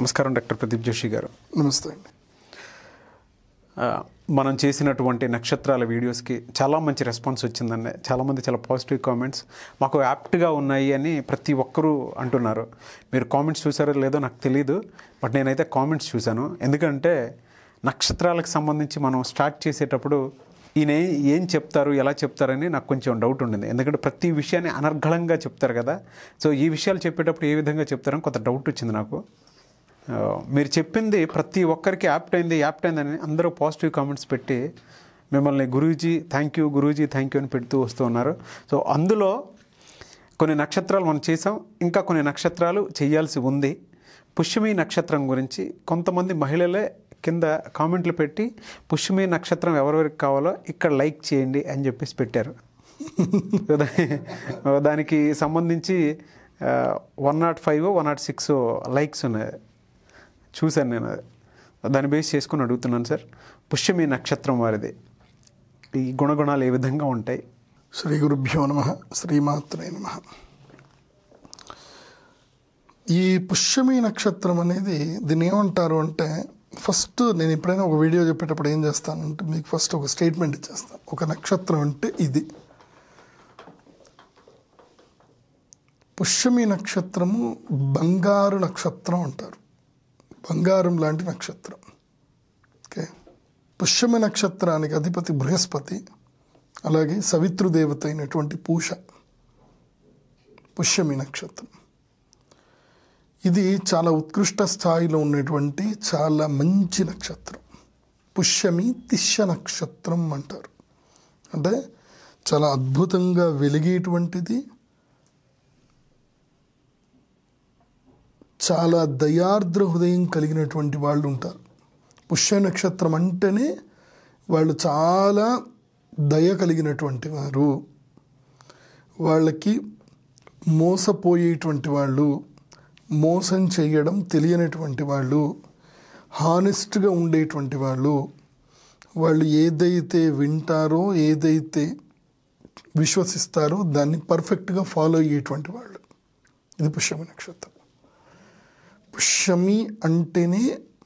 నమస్కారం డాక్టర్ ప్రదీప్ జోషి గారు నమస్తే అండి ఆ, మనం చేసినటువంటి నక్షత్రాల వీడియోస్కి చాలా మంచి రెస్పాన్స్ వచ్చిందండి చాలామంది చాలా పాజిటివ్ కామెంట్స్ మాకు యాప్ట్గా ఉన్నాయి అని ప్రతి ఒక్కరూ అంటున్నారు మీరు కామెంట్స్ చూసారో లేదో నాకు తెలియదు బట్ నేనైతే కామెంట్స్ చూశాను ఎందుకంటే నక్షత్రాలకు సంబంధించి మనం స్టార్ట్ చేసేటప్పుడు ఈయన ఏ- ఏం చెప్తారు ఎలా చెప్తారని నాకు కొంచెం డౌట్ ఉండింది ఎందుకంటే ప్రతి విషయాన్ని అనర్గళంగా చెప్తారు కదా సో ఈ విషయాలు చెప్పేటప్పుడు ఏ విధంగా చెప్తారని కొంత డౌట్ వచ్చింది నాకు ఆ, మీరు చెప్పింది ప్రతి ఒక్కరికి యాప్ట్ అయింది యాప్ట్ అయిందని అందరూ పాజిటివ్ కామెంట్స్ పెట్టి మిమ్మల్ని Guruji thank you Guruji thank you అని పెడుతూ వస్తూ ఉన్నారు సో అందులో కొన్ని నక్షత్రాలు మనం చేసాం ఇంకా కొన్ని నక్షత్రాలు చేయాల్సి ఉంది పుష్యమి నక్షత్రం గురించి కొంతమంది మహిళలే కింద కామెంట్లు పెట్టి పుష్యమి నక్షత్రం ఎవరెవరికి కావాలో ఇక్కడ లైక్ చేయండి అని చెప్పేసి పెట్టారు దా- దానికి సంబంధించి one nought five one nought six likes ఉన్నాయి చూశాను నేను అది. దాన్ని బేస్ చేసుకుని అడుగుతున్నాను సార్ పుష్యమి నక్షత్రం వారిది ఈ గుణగుణాలు ఏ విధంగా ఉంటాయి శ్రీ గురుభ్యో నమ శ్రీమాత్రే నమ ఈ పుష్యమి నక్షత్రం అనేది దీన్ని ఏమంటారు అంటే ఫస్ట్ నేను ఎప్పుడైనా ఒక వీడియో చెప్పేటప్పుడు ఏం చేస్తానంటే మీకు ఫస్ట్ ఒక స్టేట్మెంట్ ఇచ్చేస్తాను ఒక నక్షత్రం అంటే ఇది పుష్యమి నక్షత్రము బంగారు నక్షత్రం అంటారు బంగారం లాంటి నక్షత్రం ఓకే పుష్యమి నక్షత్రానికి అధిపతి బృహస్పతి అలాగే సవితృదేవత అయినటువంటి పూష పుష్యమి నక్షత్రం ఇది చాలా ఉత్కృష్ట స్థాయిలో ఉన్నటువంటి చాలా మంచి నక్షత్రం పుష్యమి తిష్య నక్షత్రం అంటారు అంటే చాలా అద్భుతంగా వెలిగేటువంటిది చాలా దయార్ద్ర హృదయం కలిగినటువంటి వాళ్ళు ఉంటారు పుష్య నక్షత్రం అంటేనే వాళ్ళు చాలా దయ కలిగినటువంటి వారు వాళ్ళకి మోసపోయేటువంటి వాళ్ళు మోసం చేయడం తెలియనటువంటి వాళ్ళు హానెస్ట్గా ఉండేటువంటి వాళ్ళు వాళ్ళు ఏదైతే వింటారో ఏదైతే విశ్వసిస్తారో దాన్ని పర్ఫెక్ట్గా ఫాలో అయ్యేటువంటి వాళ్ళు ఇది పుష్యమి నక్షత్రం పుష్యమి అంటేనే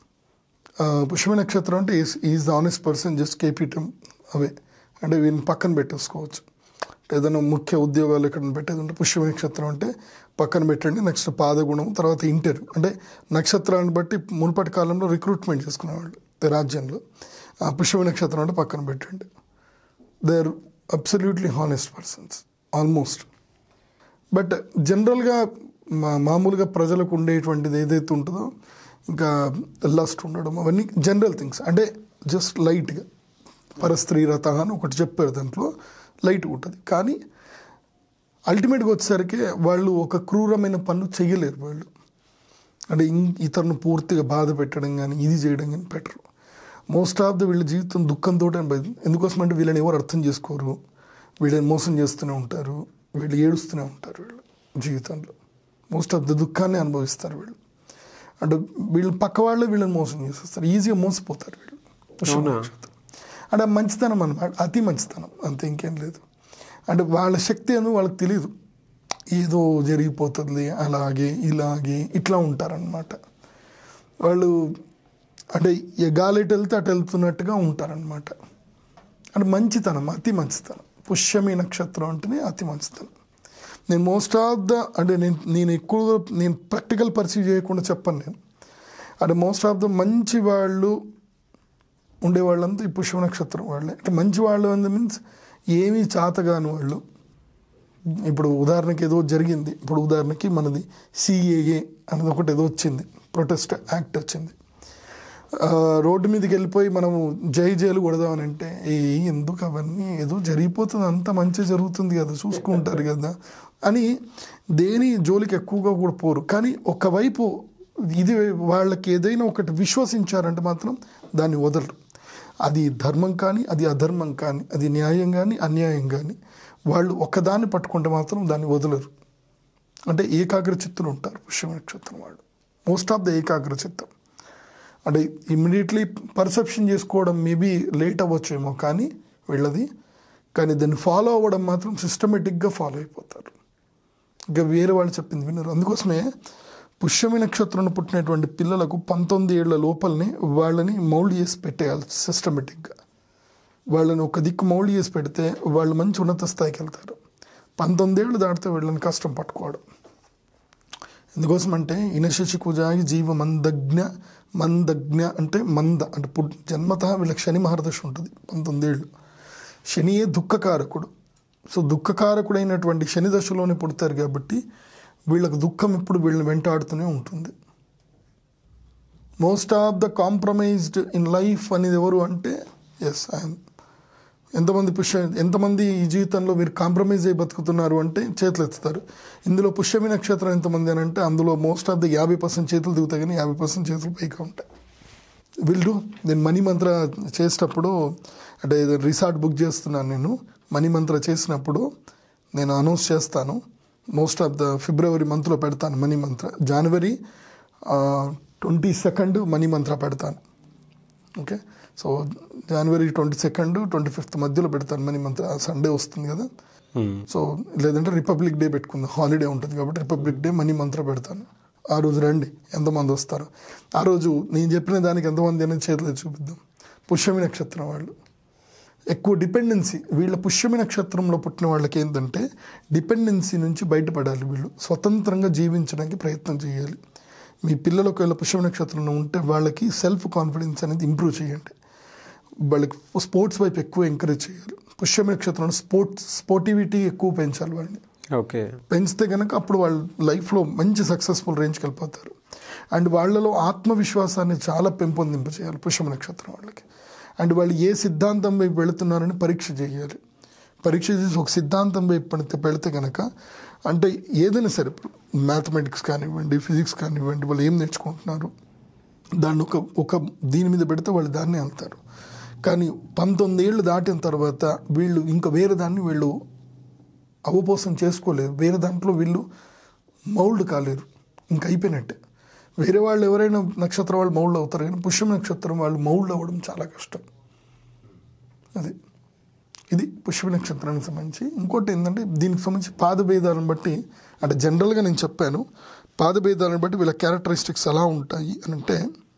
ఆ, పుష్యమి నక్షత్రం అంటే is the honest person just కేపీటం అవే అంటే వీళ్ళని పక్కన పెట్టేసుకోవచ్చు అంటే ఏదైనా ముఖ్య ఉద్యోగాలు ఎక్కడ పెట్టేది ఉంటే పుష్యమి నక్షత్రం అంటే పక్కన పెట్టండి నెక్స్ట్ పాదగుణం తర్వాత ఇంటర్వ్యూ అంటే నక్షత్రాన్ని బట్టి మునుపటి కాలంలో రిక్రూట్మెంట్ చేసుకునేవాళ్ళు రాజ్యంలో ఆ పుష్యమి నక్షత్రం అంటే పక్కన పెట్టండి they are absolutely honest persons almost but జనరల్గా మా మామూలుగా ప్రజలకు ఉండేటువంటిది ఏదైతే ఉంటుందో ఇంకా లస్ట్ ఉండడం అవన్నీ జనరల్ థింగ్స్ అంటే జస్ట్ లైట్గా పరస్త్రీ రథ అని ఒకటి చెప్పారు దాంట్లో లైట్గా ఉంటుంది కానీ అల్టిమేట్గా వచ్చేసరికి వాళ్ళు ఒక క్రూరమైన పనులు చేయలేరు వాళ్ళు అంటే ఇం- ఇతరులను పూర్తిగా బాధ పెట్టడం కానీ ఇది చేయడం కానీ పెట్టరు మోస్ట్ ఆఫ్ ద వీళ్ళ జీవితం దుఃఖంతో ఎందుకోసం అంటే వీళ్ళని ఎవరు అర్థం చేసుకోరు వీళ్ళని మోసం చేస్తూనే ఉంటారు వీళ్ళు ఏడుస్తూనే ఉంటారు వీళ్ళు జీవితంలో మోస్ట్ ఆఫ్ ద దుఃఖాన్ని అనుభవిస్తారు వీళ్ళు అంటే వీళ్ళు పక్క వాళ్ళే వీళ్ళని మోసం చేసేస్తారు ఈజీగా మోసపోతారు వీళ్ళు అవునా? అంటే మంచితనం అన్నమాట అతి మంచితనం అంతే ఇంకేం లేదు అంటే వాళ్ళ శక్తి అనేది వాళ్ళకి తెలియదు ఏదో జరిగిపోతుంది అలాగే ఇలాగే ఇట్లా ఉంటారనమాట వాళ్ళు అంటే ఏ గాలి ఎటు వెళ్తే అటు వెళ్తున్నట్టుగా ఉంటారనమాట అంటే మంచితనం అతి మంచితనం పుష్యమి నక్షత్రం అంటేనే అతి మంచితనం నేను మోస్ట్ ఆఫ్ ద అంటే నేను నేను ఎక్కువగా నేను ప్రాక్టికల్ పర్సీవ్ చేయకుండా చెప్పను నేను అంటే మోస్ట్ ఆఫ్ ద మంచి వాళ్ళు ఉండే వాళ్ళంతా ఈ పుష్ప నక్షత్రం వాళ్ళే అంటే మంచి వాళ్ళు అందు మీన్స్ ఏమీ చాతగాని వాళ్ళు ఇప్పుడు ఉదాహరణకి ఏదో జరిగింది ఇప్పుడు ఉదాహరణకి మనది సిఏఏ అనేది ఒకటి ఏదో వచ్చింది ప్రొటెస్ట్ యాక్ట్ వచ్చింది ఆ, రోడ్డు మీదకి వెళ్ళిపోయి మనము జై జైలు కొడదామని అంటే ఏ ఎందుకు అవన్నీ ఏదో జరిగిపోతుంది అంత మంచి జరుగుతుంది కదా చూసుకుంటారు కదా అని దేని జోలికి ఎక్కువగా కూడా పోరు కానీ ఒకవైపు ఇది వాళ్ళకి ఏదైనా ఒకటి విశ్వసించారంటే మాత్రం దాన్ని వదలరు అది ధర్మం కానీ అది అధర్మం కానీ అది న్యాయం కానీ అన్యాయం కానీ వాళ్ళు ఒకదాన్ని పట్టుకుంటే మాత్రం దాన్ని వదలరు అంటే ఏకాగ్ర చిత్తులు ఉంటారు పుష్య నక్షత్రం వాళ్ళు మోస్ట్ ఆఫ్ ద ఏకాగ్ర చిత్తం అంటే ఇమ్మీడియట్లీ పర్సెప్షన్ చేసుకోవడం మేబీ లేట్ అవ్వచ్చేమో కానీ వీళ్ళది కానీ దాన్ని ఫాలో అవ్వడం మాత్రం సిస్టమేటిక్గా ఫాలో అయిపోతారు ఇంకా వేరే వాళ్ళు చెప్పింది వినరు అందుకోసమే పుష్యమి నక్షత్రంలో పుట్టినటువంటి పిల్లలకు పంతొమ్మిది ఏళ్ల లోపలనే వాళ్ళని మౌల్డ్ చేసి పెట్టేయాలి సిస్టమేటిక్గా వాళ్ళని ఒక దిక్కు మౌల్డ్ చేసి పెడితే వాళ్ళు మంచి ఉన్నత స్థాయికి వెళ్తారు పంతొమ్మిదేళ్ళు దాటితే వీళ్ళని కష్టం పట్టుకోవడం ఎందుకోసం అంటే ఇనశశి కుజాయి జీవ మందజ్ఞ మందజ్ఞ అంటే మంద అంటే పుట్ జన్మత వీళ్ళకి శని మహర్దశ ఉంటుంది పంతొమ్మిదేళ్ళు శనియే దుఃఖకారకుడు సో దుఃఖకారకుడైనటువంటి శని దశలోనే పుడతారు కాబట్టి వీళ్ళకి దుఃఖం ఇప్పుడు వీళ్ళని వెంటాడుతూనే ఉంటుంది most of the compromised in life అనేది ఎవరు అంటే ఎస్ ఐఎమ్ ఎంతమంది పుష్య ఎంతమంది ఈ జీవితంలో మీరు కాంప్రమైజ్ అయి బతుకుతున్నారు అంటే చేతులు ఎత్తుతారు ఇందులో పుష్యమి నక్షత్రం ఎంతమంది అని అంటే అందులో మోస్ట్ ఆఫ్ ద యాభై పర్సెంట్ చేతులు దిగుతాయి కానీ యాభై పర్సెంట్ చేతులు పైగా ఉంటాయి విల్ డూ నేను మనీ మంత్ర చేసేటప్పుడు అంటే రిసార్ట్ బుక్ చేస్తున్నాను నేను మనీ మంత్ర చేసినప్పుడు నేను అనౌన్స్ చేస్తాను మోస్ట్ ఆఫ్ ద ఫిబ్రవరి మంత్లో పెడతాను మనీ మంత్ర జనవరి ట్వంటీ సెకండ్ మనీ మంత్ర పెడతాను okay so January twenty second twenty fifth మధ్యలో పెడతాను మనీ మంత్ర సండే వస్తుంది కదా సో లేదంటే రిపబ్లిక్ డే పెట్టుకుందాం హాలిడే ఉంటుంది కాబట్టి రిపబ్లిక్ డే మనీ మంత్ర పెడతాను ఆ రోజు రండి ఎంతమంది వస్తారు ఆ రోజు నేను చెప్పిన దానికి ఎంతమంది అనేది చేతిలో చూపిద్దాం పుష్యమి నక్షత్రం వాళ్ళు ఎక్కువ డిపెండెన్సీ వీళ్ళ పుష్యమి నక్షత్రంలో పుట్టిన వాళ్ళకి ఏంటంటే డిపెండెన్సీ నుంచి బయటపడాలి వీళ్ళు స్వతంత్రంగా జీవించడానికి ప్రయత్నం చేయాలి మీ పిల్లలు ఒకవేళ పుష్యమి నక్షత్రంలో ఉంటే వాళ్ళకి సెల్ఫ్ కాన్ఫిడెన్స్ అనేది ఇంప్రూవ్ చేయండి వాళ్ళకి స్పోర్ట్స్ వైపు ఎక్కువ ఎంకరేజ్ చేయాలి పుష్యమి నక్షత్రంలో స్పోర్ట్స్ స్పోర్టివిటీ ఎక్కువ పెంచాలి వాళ్ళని ఓకే పెంచితే కనుక అప్పుడు వాళ్ళ లైఫ్లో మంచి సక్సెస్ఫుల్ రేంజ్కి వెళ్ళిపోతారు అండ్ వాళ్ళలో ఆత్మవిశ్వాసాన్ని చాలా పెంపొందింప చేయాలి పుష్యమ నక్షత్రం వాళ్ళకి అండ్ వాళ్ళు ఏ సిద్ధాంతం వైపు వెళుతున్నారని పరీక్ష చేయాలి పరీక్ష చేసి ఒక సిద్ధాంతం వైపు పెడితే పెడితే కనుక అంటే ఏదైనా సరే మ్యాథమెటిక్స్ కానివ్వండి ఫిజిక్స్ కానివ్వండి వాళ్ళు ఏం నేర్చుకుంటున్నారు దాన్ని ఒక ఒక దీని మీద పెడితే వాళ్ళు దాన్ని వెళ్తారు కానీ పంతొమ్మిది ఏళ్ళు దాటిన తర్వాత వీళ్ళు ఇంకా వేరే దాన్ని వీళ్ళు అవపోసం చేసుకోలేరు వేరే దాంట్లో వీళ్ళు మౌల్డ్ కాలేరు ఇంకా అయిపోయినట్టే వేరే వాళ్ళు ఎవరైనా నక్షత్రం వాళ్ళు మౌల్డ్ అవుతారు కానీ పుష్యం నక్షత్రం వాళ్ళు మౌల్డ్ అవ్వడం చాలా కష్టం అది ఇది పుష్ప నక్షత్రానికి సంబంధించి ఇంకోటి ఏంటంటే దీనికి సంబంధించి పాదభేదాలను బట్టి అంటే జనరల్గా నేను చెప్పాను పాదభేదాలను బట్టి వీళ్ళ క్యారెక్టరిస్టిక్స్ ఎలా ఉంటాయి అని అంటే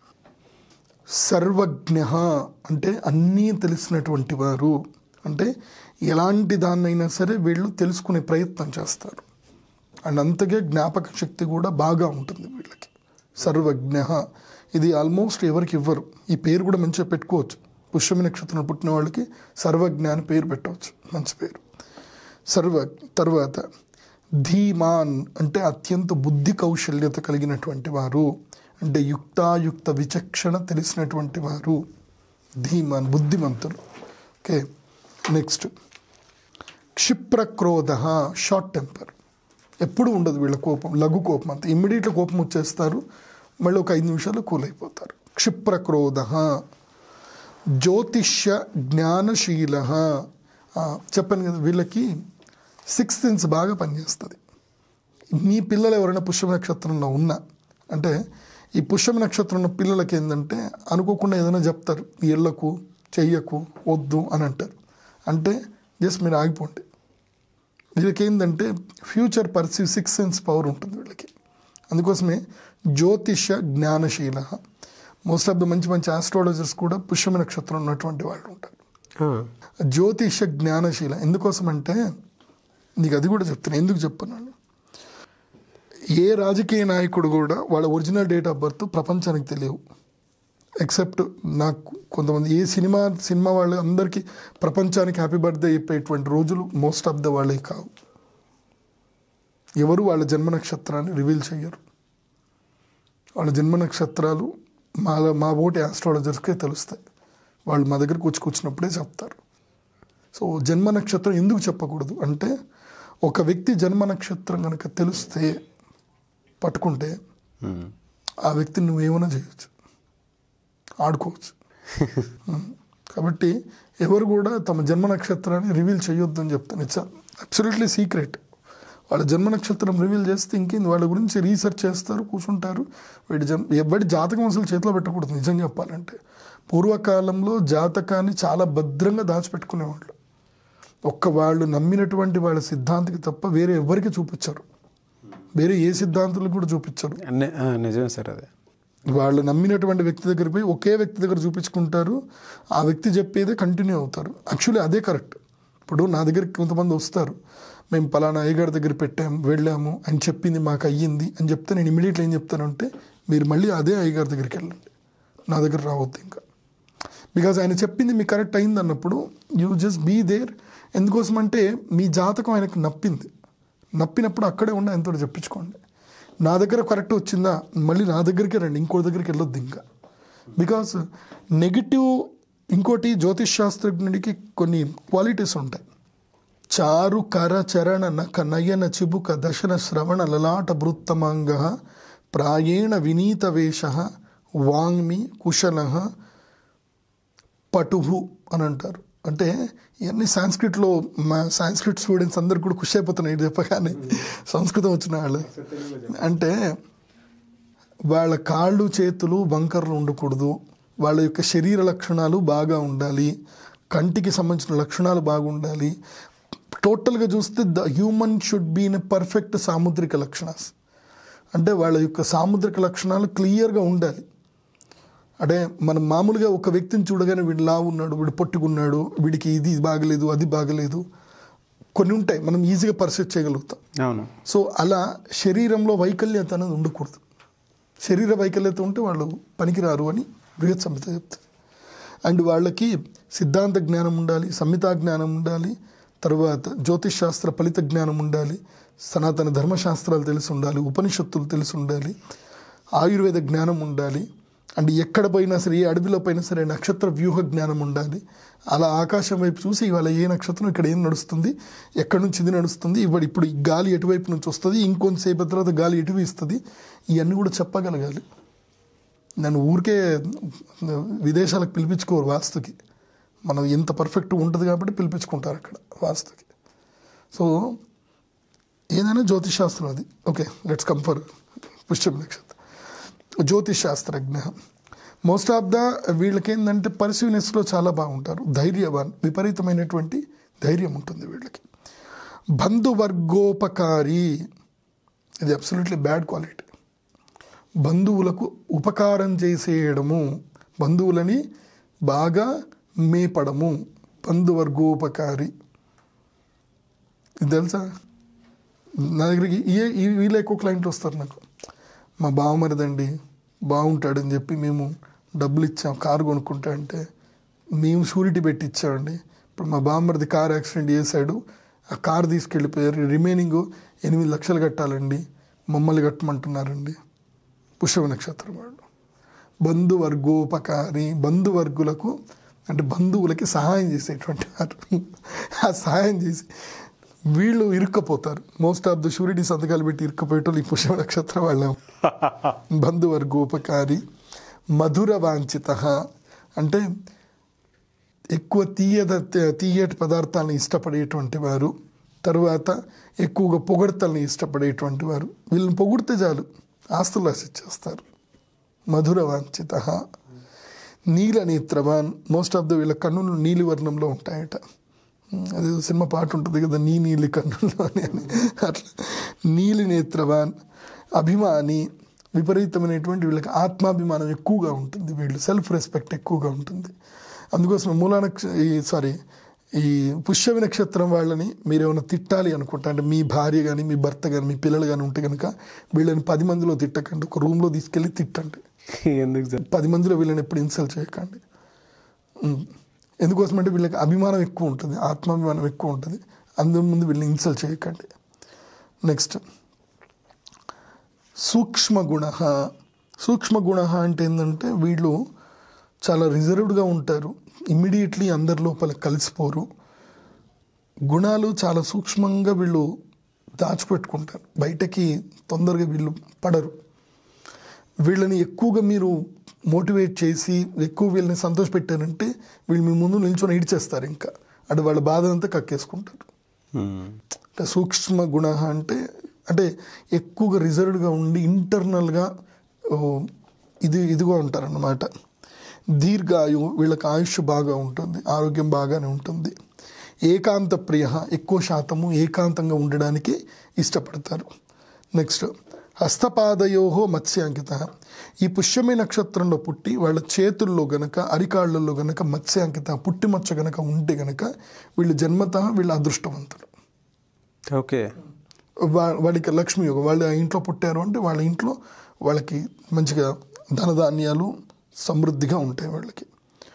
సర్వజ్ఞ అంటే అన్నీ తెలిసినటువంటి వారు అంటే ఎలాంటి దాన్నైనా సరే వీళ్ళు తెలుసుకునే ప్రయత్నం చేస్తారు అండ్ అంతగే జ్ఞాపక శక్తి కూడా బాగా ఉంటుంది వీళ్ళకి సర్వజ్ఞ ఇది ఆల్మోస్ట్ ఎవరికి ఇవ్వరు ఈ పేరు కూడా మంచిగా పెట్టుకోవచ్చు పుష్యమి నక్షత్రం పుట్టిన వాళ్ళకి సర్వజ్ఞ అని పేరు పెట్టవచ్చు మంచి పేరు సర్వ తర్వాత ధీమాన్ అంటే అత్యంత బుద్ధి కౌశల్యత కలిగినటువంటి వారు అంటే యుక్తాయుక్త విచక్షణ తెలిసినటువంటి వారు ధీమాన్ బుద్ధిమంతులు ఓకే నెక్స్ట్ క్షిప్రక్రోధ షార్ట్ టెంపర్ ఎప్పుడు ఉండదు వీళ్ళ కోపం లఘు కోపం అంత ఇమ్మీడియట్గా కోపం వచ్చేస్తారు మళ్ళీ ఒక ఐదు నిమిషాలు కూల్ అయిపోతారు క్షిప్రక్రోధ జ్యోతిష్య జ్ఞానశీల చెప్పాను కదా వీళ్ళకి సిక్స్ సెన్స్ బాగా పనిచేస్తుంది మీ పిల్లలు ఎవరైనా పుష్ప నక్షత్రంలో ఉన్నా అంటే ఈ పుష్ప నక్షత్రంలో పిల్లలకి ఏంటంటే అనుకోకుండా ఏదైనా చెప్తారు ఇళ్ళకు చెయ్యకు వద్దు అని అంటారు అంటే జస్ట్ మీరు ఆగిపోండి వీళ్ళకి ఏంటంటే future perceive six sense power ఉంటుంది వీళ్ళకి అందుకోసమే జ్యోతిష జ్ఞానశీల మోస్ట్ ఆఫ్ ద మంచి మంచి ఆస్ట్రాలజర్స్ కూడా పుష్యమ నక్షత్రం ఉన్నటువంటి వాళ్ళు ఉంటారు జ్యోతిష జ్ఞానశీల ఎందుకోసం అంటే నీకు అది కూడా చెప్తాను ఎందుకు చెప్పన్నాను ఏ రాజకీయ నాయకుడు కూడా వాళ్ళ ఒరిజినల్ డేట్ ఆఫ్ బర్త్ ప్రపంచానికి తెలియవు ఎక్సెప్ట్ నాకు కొంతమంది ఏ సినిమా సినిమా వాళ్ళు అందరికీ ప్రపంచానికి హ్యాపీ బర్త్డే చెప్పేటువంటి రోజులు మోస్ట్ ఆఫ్ ద వాళ్ళే కావు ఎవరు వాళ్ళ జన్మ నక్షత్రాన్ని రివీల్ చేయరు వాళ్ళ జన్మ నక్షత్రాలు మా మా ఓటి ఆస్ట్రాలజర్స్కే తెలుస్తాయి వాళ్ళు మా దగ్గరకు వచ్చి కూర్చున్నప్పుడే చెప్తారు సో జన్మ నక్షత్రం ఎందుకు చెప్పకూడదు అంటే ఒక వ్యక్తి జన్మ నక్షత్రం కనుక తెలిస్తే పట్టుకుంటే ఆ వ్యక్తిని నువ్వేమైనా చేయొచ్చు ఆడుకోవచ్చు ఉమ్. కాబట్టి ఎవరు కూడా తమ జన్మ నక్షత్రాన్ని రివీల్ చేయొద్దు అని చెప్తాను ఇట్స్ అబ్సల్యూట్లీ సీక్రెట్ వాళ్ళ జన్మ నక్షత్రం రివీల్ చేస్తే ఇంకేంది వాళ్ళ గురించి రీసెర్చ్ చేస్తారు కూర్చుంటారు వీడి జన్ ఎవరి జాతకం అసలు చేతిలో పెట్టకూడదు నిజం చెప్పాలంటే పూర్వకాలంలో జాతకాన్ని చాలా భద్రంగా దాచిపెట్టుకునేవాళ్ళు ఒక్క వాళ్ళు నమ్మినటువంటి వాళ్ళ సిద్ధాంతికి తప్ప వేరే ఎవరికి చూపించారు వేరే ఏ సిద్ధాంతులు కూడా చూపించరు ని- ఆ, నిజమే సార్ అదే వాళ్ళు నమ్మినటువంటి వ్యక్తి దగ్గర పోయి ఒకే వ్యక్తి దగ్గర చూపించుకుంటారు ఆ వ్యక్తి చెప్పేదే కంటిన్యూ అవుతారు యాక్చువల్లీ అదే కరెక్ట్ ఇప్పుడు నా దగ్గరికి కొంతమంది వస్తారు మేము పలానా అయ్యగారి దగ్గర పెట్టాము వెళ్ళాము అని చెప్పింది మాకు అయ్యింది అని చెప్తే నేను ఇమీడియట్లీ ఏం చెప్తానంటే మీరు మళ్ళీ అదే అయ్యగారి దగ్గరికి వెళ్ళండి నా దగ్గర రావద్దు ఇంకా బికాజ్ ఆయన చెప్పింది మీకు కరెక్ట్ అయింది అన్నప్పుడు యూ జస్ట్ బీ దేర్ ఎందుకోసం అంటే మీ జాతకం ఆయనకు నప్పింది నప్పినప్పుడు అక్కడే ఉండి ఆయనతో చెప్పించుకోండి నా దగ్గర కరెక్ట్ వచ్చిందా మళ్ళీ నా దగ్గరికి రండి ఇంకో దగ్గరికి వెళ్ళొద్దు ఇంకా బికాస్ నెగిటివ్ ఇంకోటి జ్యోతిష్ శాస్త్రజ్ఞుడికి కొన్ని క్వాలిటీస్ ఉంటాయి చారు కర చరణ నక నయన చిబుక దశన శ్రవణ లలాట వృత్తమాంగ ప్రాయేణ వినీత వేష వాంగ్మి కుశల పటుహు అని అంటారు అంటే ఇవన్నీ సాంస్క్రిట్లో మా సాంస్క్రిట్ స్టూడెంట్స్ అందరు కూడా ఖుషి అయిపోతున్నాయి ఇది చెప్పగానే సంస్కృతం వచ్చిన వాళ్ళు అంటే వాళ్ళ కాళ్ళు చేతులు వంకర్లు ఉండకూడదు వాళ్ళ యొక్క శరీర లక్షణాలు బాగా ఉండాలి కంటికి సంబంధించిన లక్షణాలు బాగుండాలి టోటల్గా చూస్తే the human should be in a perfect సాముద్రిక లక్షణాస్ అంటే వాళ్ళ యొక్క సాముద్రిక లక్షణాలు క్లియర్గా ఉండాలి అంటే మనం మామూలుగా ఒక వ్యక్తిని చూడగానే వీడు లావు ఉన్నాడు వీడు పొట్టుకున్నాడు వీడికి ఇది బాగలేదు అది బాగలేదు కొన్ని ఉంటాయి మనం ఈజీగా పర్సెప్ట్ చేయగలుగుతాం అవును సో అలా శరీరంలో వైకల్యత అనేది ఉండకూడదు శరీర వైకల్యత ఉంటే వాళ్ళు పనికిరారు అని బృహత్ సంహిత చెప్తుంది అండ్ వాళ్ళకి సిద్ధాంత జ్ఞానం ఉండాలి సంహితా జ్ఞానం ఉండాలి తర్వాత జ్యోతిష్ శాస్త్ర ఫలిత జ్ఞానం ఉండాలి సనాతన ధర్మశాస్త్రాలు తెలిసి ఉండాలి ఉపనిషత్తులు తెలిసి ఉండాలి ఆయుర్వేద జ్ఞానం ఉండాలి అండ్ ఎక్కడ పోయినా సరే ఏ అడవిలో పోయినా సరే నక్షత్ర వ్యూహ జ్ఞానం ఉండాలి అలా ఆకాశం వైపు చూసి ఇవాళ ఏ నక్షత్రం ఇక్కడ ఏం నడుస్తుంది ఎక్కడి నుంచి ఇది నడుస్తుంది ఇవాడు ఇప్పుడు ఈ గాలి ఎటువైపు నుంచి వస్తుంది ఇంకొంతసేపు తర్వాత గాలి ఎటు ఇస్తుంది ఇవన్నీ కూడా చెప్పగలగాలి నన్ను ఊరికే విదేశాలకు పిలిపించుకోరు వాస్తుకి మనం ఎంత పర్ఫెక్ట్ ఉంటుంది కాబట్టి పిలిపించుకుంటారు అక్కడ వాస్తుకి సో ఏదైనా జ్యోతిష్ శాస్త్రం అది okay let's come for Pushyam నక్షత్రం జ్యోతిష్ శాస్త్రజ్ఞ మోస్ట్ ఆఫ్ ద వీళ్ళకి ఏంటంటే పర్సీవ్నెస్లో చాలా బాగుంటారు ధైర్యవాన్ విపరీతమైనటువంటి ధైర్యం ఉంటుంది వీళ్ళకి బంధువర్గోపకారి ఇది అబ్సల్యూట్లీ బ్యాడ్ క్వాలిటీ బంధువులకు ఉపకారం చేసేయడము బంధువులని బాగా మేపడము బంధువర్గోపకారి ఇది తెలుసా నా దగ్గరికి ఏ ఈ- వీళ్ళే ఎక్కువ క్లయింట్లు వస్తారు నాకు మా బావమరిదండి బాగుంటాడని చెప్పి మేము డబ్బులు ఇచ్చాం కారు కొనుక్కుంటా అంటే మేము షూరిటీ పెట్టి ఇచ్చామండి ఇప్పుడు మా బావమరిది కార్ యాక్సిడెంట్ చేశాడు ఆ కార్ తీసుకెళ్ళిపోయారు రిమైనింగ్ ఎనిమిది లక్షలు కట్టాలండి మమ్మల్ని కట్టమంటున్నారండి పుష్ప నక్షత్రం వాళ్ళు బంధువర్గోపకారి బంధువర్గులకు అంటే బంధువులకి సహాయం చేసేటువంటి వారు ఆ సహాయం చేసి వీళ్ళు ఇరుక్కపోతారు మోస్ట్ ఆఫ్ ద షూరిటీ సంతకాలు పెట్టి ఇరుక్కపోయేటోళ్ళు ఈ పుష్ప నక్షత్రం వాళ్ళం బంధువర్గోపకారి మధుర వాంఛిత అంటే ఎక్కువ తీయద తీయటి పదార్థాలను ఇష్టపడేటువంటి వారు తర్వాత ఎక్కువగా పొగడతల్ని ఇష్టపడేటువంటి వారు వీళ్ళని పొగిడితే చాలు ఆస్తులు రాసిచ్చేస్తారు మధుర వాంఛిత నీల నేత్రవాన్ మోస్ట్ ఆఫ్ ద వీళ్ళ కన్నులు నీలి వర్ణంలో ఉంటాయట అది సినిమా పాట ఉంటుంది కదా నీ నీలి కన్నులు అని అని. అట్లా నీలి నేత్రవాన్ అభిమాని విపరీతమైనటువంటి వీళ్ళకి ఆత్మాభిమానం ఎక్కువగా ఉంటుంది వీళ్ళు సెల్ఫ్ రెస్పెక్ట్ ఎక్కువగా ఉంటుంది అందుకోసం మూలా నక్ష ఈ సారీ ఈ పుష్యమి నక్షత్రం వాళ్ళని మీరు ఏమైనా తిట్టాలి అనుకుంటా అంటే మీ భార్య కానీ మీ భర్త కానీ మీ పిల్లలు కానీ ఉంటే కనుక వీళ్ళని పది మందిలో తిట్టకండి ఒక రూమ్లో తీసుకెళ్ళి తిట్టండి ఎందుకు సార్ పది మందిలో వీళ్ళని ఎప్పుడు ఇన్సల్ట్ చేయకండి ఉమ్. ఎందుకోసం అంటే వీళ్ళకి అభిమానం ఎక్కువ ఉంటుంది ఆత్మాభిమానం ఎక్కువ ఉంటుంది అందరి ముందు వీళ్ళని ఇన్సల్ట్ చేయకండి నెక్స్ట్ సూక్ష్మ గుణ సూక్ష్మ గుణ అంటే ఏంటంటే వీళ్ళు చాలా రిజర్వ్డ్గా ఉంటారు ఇమ్మీడియట్లీ అందరి లోపల కలిసిపోరు గుణాలు చాలా సూక్ష్మంగా వీళ్ళు దాచిపెట్టుకుంటారు బయటకి తొందరగా వీళ్ళు పడరు వీళ్ళని ఎక్కువగా మీరు మోటివేట్ చేసి ఎక్కువ వీళ్ళని సంతోషపెట్టారంటే వీళ్ళు మీ ముందు నిల్చొని ఈడ్చేస్తారు ఇంకా అటు వాళ్ళ బాధ అంతా కక్కేసుకుంటారు మ్మ్. అంటే సూక్ష్మ గుణ అంటే అంటే ఎక్కువగా రిజర్వ్డ్గా ఉండి ఇంటర్నల్గా ఓ, ఇది ఇదిగా ఉంటారన్నమాట దీర్ఘాయు వీళ్ళకి ఆయుష్ బాగా ఉంటుంది ఆరోగ్యం బాగానే ఉంటుంది ఏకాంత ప్రియ ఎక్కువ శాతము ఏకాంతంగా ఉండడానికి ఇష్టపడతారు నెక్స్ట్ హస్తపాదయో మత్స్యాంకిత ఈ పుష్యమి నక్షత్రంలో పుట్టి వాళ్ళ చేతుల్లో గనక అరికాళ్ళల్లో గనక మత్స్యాంకిత పుట్టి మచ్చ గనక ఉంటే గనక వీళ్ళు జన్మత వీళ్ళ అదృష్టవంతులు ఓకే వా- వాళ్ళకి లక్ష్మి యోగం వాళ్ళ ఇంట్లో పుట్టారు అంటే వాళ్ళ ఇంట్లో వాళ్ళకి మంచిగా ధనధాన్యాలు సమృద్ధిగా ఉంటాయి వాళ్ళకి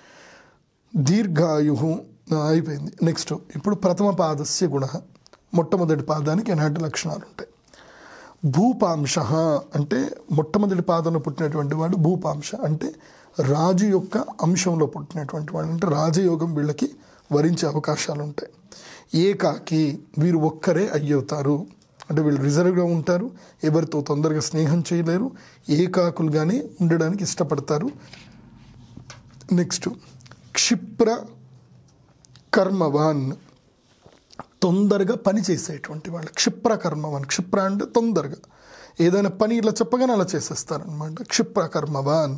దీర్ఘాయు అయిపోయింది నెక్స్ట్ ఇప్పుడు ప్రథమ పాదస్య గుణ మొట్టమొదటి పాదానికి ఎలాంటి లక్షణాలు ఉంటాయి భూపాంశ అంటే మొట్టమొదటి పాదంలో పుట్టినటువంటి వాడు భూపాంశ అంటే రాజు యొక్క అంశంలో పుట్టినటువంటి వాడు అంటే రాజయోగం వీళ్ళకి వరించే అవకాశాలు ఉంటాయి ఏకాకి వీరు ఒక్కరే అయ్యవుతారు అంటే వీళ్ళు రిజర్వ్గా ఉంటారు ఎవరితో తొందరగా స్నేహం చేయలేరు ఏకాకులుగానే ఉండడానికి ఇష్టపడతారు నెక్స్ట్ క్షిప్ర కర్మవాన్ తొందరగా పని చేసేటువంటి వాళ్ళు క్షిప్ర కర్మవాన్ క్షిప్ర అంటే తొందరగా ఏదైనా పని ఇలా చెప్పగానే అలా చేసేస్తారనమాట క్షిప్ర కర్మవాన్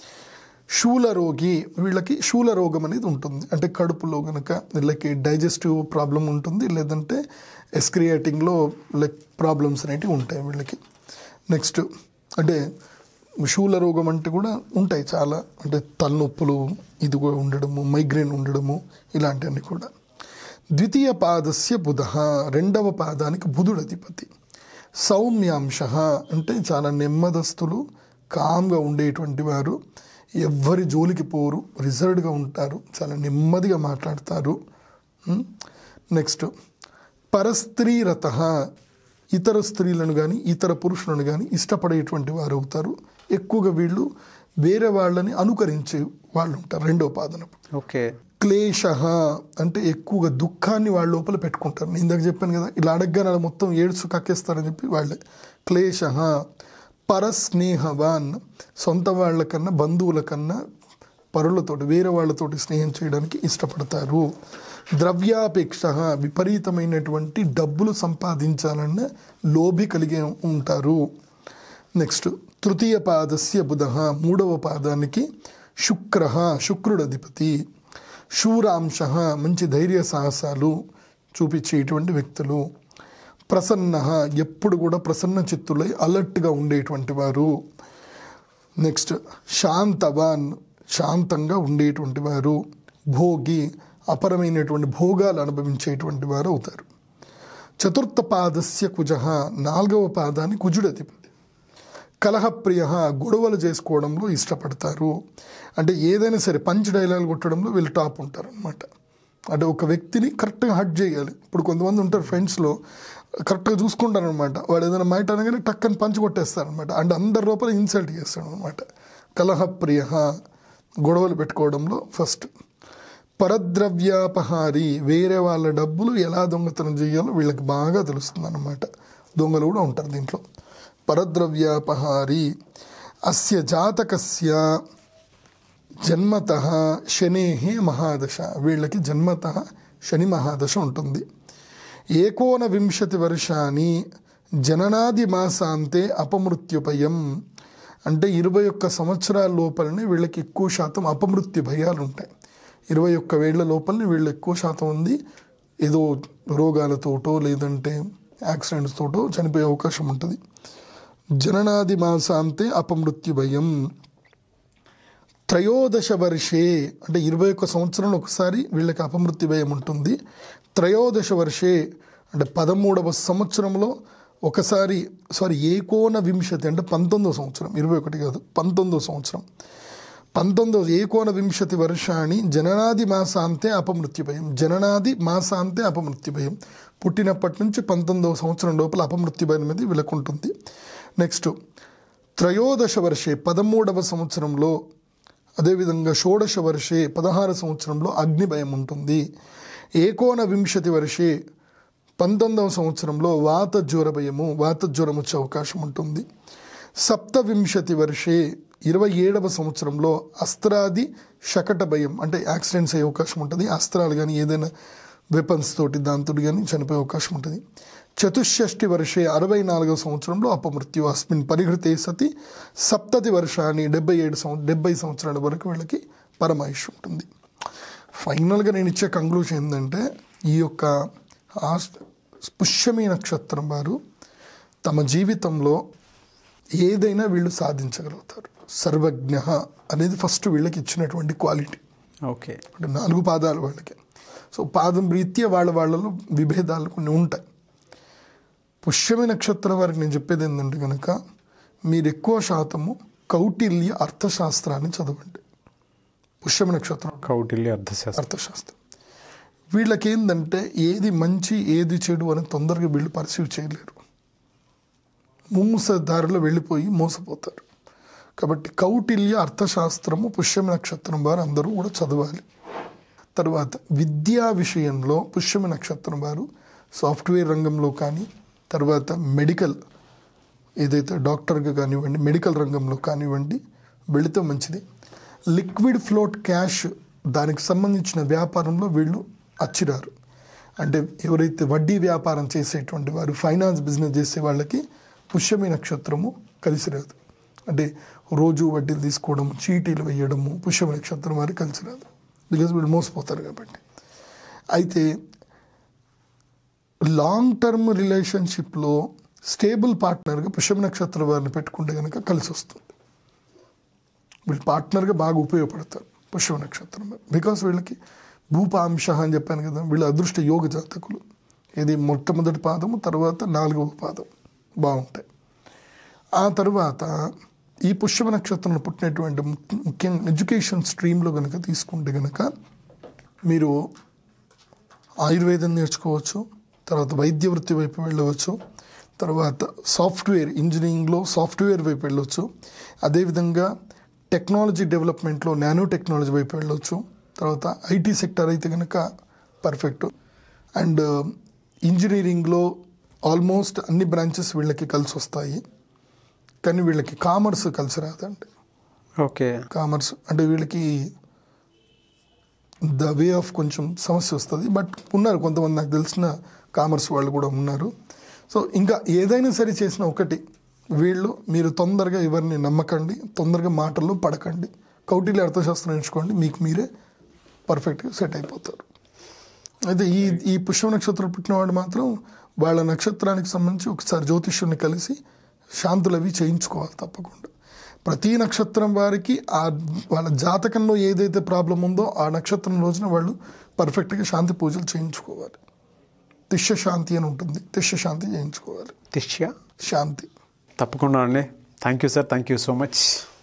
శూలరోగి వీళ్ళకి శూల రోగం అనేది ఉంటుంది అంటే కడుపులో గనక వీళ్ళకి డైజెస్టివ్ ప్రాబ్లం ఉంటుంది లేదంటే ఎస్క్రియేటింగ్లో లైక్ ప్రాబ్లమ్స్ అనేటివి ఉంటాయి వీళ్ళకి నెక్స్ట్ అంటే శూల రోగం అంటే కూడా ఉంటాయి చాలా అంటే తలనొప్పులు ఇది కూడా ఉండడము మైగ్రేన్ ఉండడము ఇలాంటివన్నీ కూడా ద్వితీయ పాదస్య బుధ రెండవ పాదానికి బుధుడు అధిపతి సౌమ్యాంశ అంటే చాలా నెమ్మదస్తులు కామ్గా ఉండేటువంటి వారు ఎవ్వరి జోలికి పోరు రిజర్వ్డ్గా ఉంటారు చాలా నెమ్మదిగా మాట్లాడతారు నెక్స్ట్ పరస్త్రీరత ఇతర స్త్రీలను కానీ ఇతర పురుషులను కానీ ఇష్టపడేటువంటి వారు అవుతారు ఎక్కువగా వీళ్ళు వేరే వాళ్ళని అనుకరించే వాళ్ళు ఉంటారు రెండో పాదనప్పుడు ఓకే క్లేశ అంటే ఎక్కువగా దుఃఖాన్ని వాళ్ళ లోపల పెట్టుకుంటారు నేను ఇందాక చెప్పాను కదా ఇలా అడగగానే అలా మొత్తం ఏడ్చు కక్కేస్తారని చెప్పి వాళ్ళే క్లేశ పరస్నేహవాన్ సొంత వాళ్ళ కన్నా బంధువుల కన్నా పరులతోటి వేరే వాళ్ళతోటి స్నేహం చేయడానికి ఇష్టపడతారు ద్రవ్యాపేక్ష విపరీతమైనటువంటి డబ్బులు సంపాదించాలన్న లోభి కలిగి ఉంటారు నెక్స్ట్ తృతీయ పాదస్య బుధ మూడవ పాదానికి శుక్ర శుక్రుడు అధిపతి శూరాంశ మంచి ధైర్య సాహసాలు చూపించేటువంటి వ్యక్తులు ప్రసన్న ఎప్పుడు కూడా ప్రసన్న చిత్తులై అలర్ట్గా ఉండేటువంటి వారు నెక్స్ట్ శాంతవాన్ శాంతంగా ఉండేటువంటి వారు భోగి అపరమైనటువంటి భోగాలు అనుభవించేటువంటి వారు అవుతారు చతుర్థ పాదస్య కుజ నాలుగవ పాదాన్ని కుజుడు అధిపతి కలహప్రియ గొడవలు చేసుకోవడంలో ఇష్టపడతారు అంటే ఏదైనా సరే పంచ్ డైలాగ్ కొట్టడంలో వీళ్ళు టాప్ ఉంటారు అనమాట అంటే ఒక వ్యక్తిని కరెక్ట్గా హట్ చేయాలి ఇప్పుడు కొంతమంది ఉంటారు ఫ్రెండ్స్లో కరెక్ట్గా చూసుకుంటారు అనమాట వాడు ఏదైనా మైట్ అనగానే టక్కని పంచి కొట్టేస్తారు అనమాట అంటే అందరి లోపల ఇన్సల్ట్ చేస్తాడు అనమాట కలహప్రియ గొడవలు పెట్టుకోవడంలో ఫస్ట్ పరద్రవ్యాపహారి వేరే వాళ్ళ డబ్బులు ఎలా దొంగతనం చేయాలో వీళ్ళకి బాగా తెలుస్తుంది అనమాట దొంగలు కూడా ఉంటారు దీంట్లో పరద్రవ్యాపహారి అస్య జాతకస్య జన్మత శనే మహాదశ వీళ్ళకి జన్మత శని మహాదశ ఉంటుంది ఏకోన వింశతి వర్షాన్ని జననాది మాసాంతే అపమృత్యుపయం అంటే ఇరవై ఒక్క సంవత్సరాల లోపలనే వీళ్ళకి ఎక్కువ శాతం అపమృత్యు భయాలు ఉంటాయి ఇరవై ఒక్క వేళ్ల లోపలనే వీళ్ళు ఎక్కువ శాతం ఉంది ఏదో రోగాలతోటో లేదంటే యాక్సిడెంట్స్ తోటో చనిపోయే అవకాశం ఉంటుంది జననాది మాసాంతే అపమృత్యు భయం త్రయోదశ వర్షే అంటే ఇరవై ఒక్క సంవత్సరంలో ఒకసారి వీళ్ళకి అపమృత్యు భయం ఉంటుంది త్రయోదశ వర్షే అంటే పదమూడవ సంవత్సరంలో ఒకసారి సారీ ఏకోన వింశతి అంటే పంతొమ్మిదవ సంవత్సరం ఇరవై ఒకటి కాదు పంతొమ్మిదవ సంవత్సరం పంతొమ్మిదవ ఏకోన వింశతి వర్షాన్ని జననాది మాసాంతే అపమృత్యు భయం జననాది మాసాంతే అపమృత్యు భయం పుట్టినప్పటి నుంచి పంతొమ్మిదవ సంవత్సరం లోపల అపమృత్యు భయం అనేది వీళ్ళకు ఉంటుంది నెక్స్ట్ త్రయోదశ వర్షే పదమూడవ సంవత్సరంలో అదేవిధంగా షోడశ వర్షే పదహారు సంవత్సరంలో అగ్ని భయం ఉంటుంది ఏకోన వింశతి వర్షే పంతొమ్మిదవ సంవత్సరంలో వాత జ్వర భయము వాత జ్వరం వచ్చే అవకాశం ఉంటుంది సప్తవింశతి వర్షే ఇరవై ఏడవ సంవత్సరంలో అస్త్రాది శకట భయం అంటే యాక్సిడెంట్స్ అయ్యే అవకాశం ఉంటుంది అస్త్రాలు కానీ ఏదైనా వెపన్స్ తోటి దాంతో కానీ చనిపోయే అవకాశం ఉంటుంది చతుషష్టి వర్షే అరవై నాలుగవ సంవత్సరంలో అపమృత్యు అస్మిన్ పరిహృతే సతి సప్తతి వర్షాన్ని డెబ్బై ఏడు సంవ డెబ్బై సంవత్సరాల వరకు వీళ్ళకి పరమాయుష్ ఉంటుంది ఫైనల్గా నేను ఇచ్చే కంక్లూషన్ ఏంటంటే ఈ యొక్క ఆస్ పుష్యమి నక్షత్రం వారు తమ జీవితంలో ఏదైనా వీళ్ళు సాధించగలుగుతారు సర్వజ్ఞ అనేది ఫస్ట్ వీళ్ళకి ఇచ్చినటువంటి క్వాలిటీ ఓకే అంటే నాలుగు పాదాలు వాళ్ళకి సో పాదం రీత్యా వాళ్ళ వాళ్ళలో విభేదాలు కొన్ని ఉంటాయి పుష్యమి నక్షత్రం వారికి నేను చెప్పేది ఏంటంటే కనుక మీరు ఎక్కువ శాతము కౌటిల్య అర్థశాస్త్రాన్ని చదవండి పుష్యమి నక్షత్రం కౌటిల్య అర్థశాస్త్రం అర్థశాస్త్రం వీళ్ళకి ఏంటంటే ఏది మంచి ఏది చెడు అని తొందరగా వీళ్ళు పర్సీవ్ చేయలేరు మూస దారిలో వెళ్ళిపోయి మోసపోతారు కాబట్టి కౌటిల్య అర్థశాస్త్రము పుష్యమి నక్షత్రం వారు అందరూ కూడా చదవాలి తర్వాత విద్యా విషయంలో పుష్యమి నక్షత్రం వారు సాఫ్ట్వేర్ రంగంలో కానీ తర్వాత మెడికల్ ఏదైతే డాక్టర్గా కానివ్వండి మెడికల్ రంగంలో కానివ్వండి వెళితే మంచిది లిక్విడ్ ఫ్లోట్ క్యాష్ దానికి సంబంధించిన వ్యాపారంలో వీళ్ళు అచ్చిరారు అంటే ఎవరైతే వడ్డీ వ్యాపారం చేసేటువంటి వారు ఫైనాన్స్ బిజినెస్ చేసే వాళ్ళకి పుష్యమి నక్షత్రము కలిసి రాదు అంటే రోజు వడ్డీలు తీసుకోవడం చీటీలు వేయడము పుష్యమి నక్షత్రం వారి కలిసి రాదు బికాజ్ వీళ్ళు మోసపోతారు కాబట్టి అయితే లాంగ్ టర్మ్ రిలేషన్షిప్లో స్టేబుల్ పార్ట్నర్గా పుష్యమి నక్షత్రం వారిని పెట్టుకుంటే కనుక కలిసి వస్తుంది వీళ్ళు పార్ట్నర్గా బాగా ఉపయోగపడతారు పుష్యమ నక్షత్రం బికాస్ వీళ్ళకి భూపాంశ అని చెప్పాను కదా వీళ్ళ అదృష్ట యోగ జాతకులు ఇది మొట్టమొదటి పాదము తర్వాత నాలుగవ పాదం బాగుంటాయి ఆ తర్వాత ఈ పుష్యమ నక్షత్రంలో పుట్టినటువంటి ముఖ్య- ముఖ్యంగా ఎడ్యుకేషన్ స్ట్రీమ్లో కనుక తీసుకుంటే కనుక మీరు ఆయుర్వేదం నేర్చుకోవచ్చు తర్వాత వైద్య వృత్తి వైపు వెళ్ళవచ్చు తర్వాత సాఫ్ట్వేర్ ఇంజనీరింగ్లో సాఫ్ట్వేర్ వైపు వెళ్ళవచ్చు అదేవిధంగా టెక్నాలజీ డెవలప్మెంట్లో నానో టెక్నాలజీ వైపు వెళ్ళవచ్చు తర్వాత ఐటీ సెక్టర్ అయితే కనుక పర్ఫెక్ట్ అండ్ ఇంజనీరింగ్లో ఆల్మోస్ట్ అన్ని బ్రాంచెస్ వీళ్ళకి కలిసి వస్తాయి కానీ వీళ్ళకి కామర్స్ కలిసి రాదండి ఓకే కామర్స్ అంటే వీళ్ళకి ద వే ఆఫ్ కొంచెం సమస్య వస్తుంది బట్ ఉన్నారు కొంతమంది నాకు తెలిసిన కామర్స్ వాళ్ళు కూడా ఉన్నారు సో ఇంకా ఏదైనా సరే చేసిన ఒకటి వీళ్ళు మీరు తొందరగా ఎవరిని నమ్మకండి తొందరగా మాటల్లో పడకండి కౌటిల్య అర్థశాస్త్రం నేర్చుకోండి మీకు మీరే పర్ఫెక్ట్గా సెట్ అయిపోతారు అయితే ఈ ఈ పుష్ప నక్షత్రం పుట్టినవాడు మాత్రం వాళ్ళ నక్షత్రానికి సంబంధించి ఒకసారి జ్యోతిష్యుని కలిసి శాంతులు అవి చేయించుకోవాలి తప్పకుండా ప్రతి నక్షత్రం వారికి ఆ వాళ్ళ జాతకంలో ఏదైతే ప్రాబ్లం ఉందో ఆ నక్షత్రం రోజున వాళ్ళు పర్ఫెక్ట్గా శాంతి పూజలు చేయించుకోవాలి తిష్య శాంతి అని ఉంటుంది తిష్య శాంతి చేయించుకోవాలి తిష్య శాంతి తప్పకుండా అండి thank you sir thank you so much